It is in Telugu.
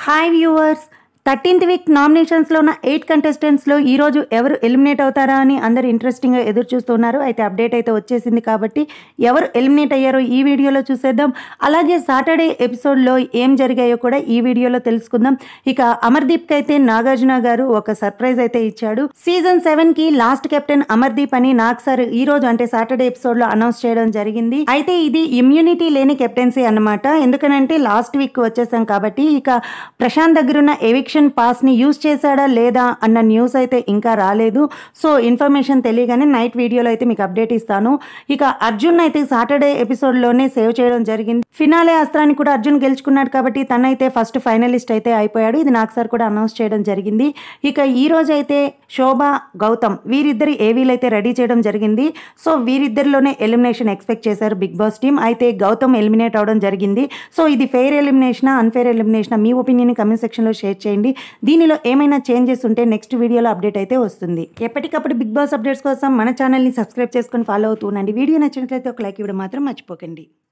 హాయ్ వ్యూవర్స్ థర్టీన్త్ వీక్ నామినేషన్స్లో ఉన్న ఎయిట్ కంటెస్టెంట్స్లో ఈరోజు ఎవరు ఎలిమినేట్ అవుతారా అని అందరు ఇంట్రెస్టింగ్గా ఎదురు చూస్తున్నారు అయితే అప్డేట్ అయితే వచ్చేసింది కాబట్టి ఎవరు ఎలిమినేట్ అయ్యారో ఈ వీడియోలో చూసేద్దాం అలాగే సాటర్డే ఎపిసోడ్లో ఏం జరిగాయో కూడా ఈ వీడియోలో తెలుసుకుందాం ఇక అమర్దీప్కి అయితే నాగార్జున గారు ఒక సర్ప్రైజ్ అయితే ఇచ్చాడు సీజన్ సెవెన్కి లాస్ట్ కెప్టెన్ అమర్దీప్ అని నాకు సార్ ఈ రోజు అంటే సాటర్డే ఎపిసోడ్లో అనౌన్స్ చేయడం జరిగింది అయితే ఇది ఇమ్యూనిటీ లేని కెప్టెన్సీ అన్నమాట ఎందుకనంటే లాస్ట్ వీక్ వచ్చేసాం కాబట్టి ఇక ప్రశాంత్ దగ్గరున్న ఎవిక్షన్ పాస్ని యూజ్ చేశాడా లేదా అన్న న్యూస్ అయితే ఇంకా రాలేదు సో ఇన్ఫర్మేషన్ తెలియగానే నైట్ వీడియోలో అయితే మీకు అప్డేట్ ఇస్తాను ఇక అర్జున్ అయితే సాటర్డే ఎపిసోడ్లోనే సేవ్ చేయడం జరిగింది ఫినాలే అస్త్రాన్ని కూడా అర్జున్ గెలుచుకున్నాడు కాబట్టి తనైతే ఫస్ట్ ఫైనలిస్ట్ అయితే అయిపోయాడు ఇది నాకు సార్ కూడా అనౌన్స్ చేయడం జరిగింది ఇక ఈ రోజు అయితే శోభ గౌతమ్ వీరిద్దరి ఏవీలు అయితే రెడీ చేయడం జరిగింది సో వీరిద్దరిలోనే ఎలిమినేషన్ ఎక్స్పెక్ట్ చేశారు బిగ్ బాస్ టీమ్ అయితే గౌతమ్ ఎలిమినేట్ అవడం జరిగింది సో ఇది ఫెయిర్ ఎలిమినేషనా అన్ఫెయిర్ ఎలిమినేషనా మీ ఒపీనియన్ కమెంట్ సెక్షన్లో షేర్ చేయండి దీనిలో ఏమైనా చేంజెస్ ఉంటే నెక్స్ట్ వీడియోలో అప్డేట్ అయితే వస్తుంది ఎప్పటికప్పుడు బిగ్ బాస్ అప్డేట్స్ కోసం మన ఛానల్ని సబ్స్క్రైబ్ చేసుకొని ఫాలో అవుతూ ఉండండి వీడియో నచ్చినట్లయితే ఒక లైక్ ఇవ్వడం మాత్రం మర్చిపోకండి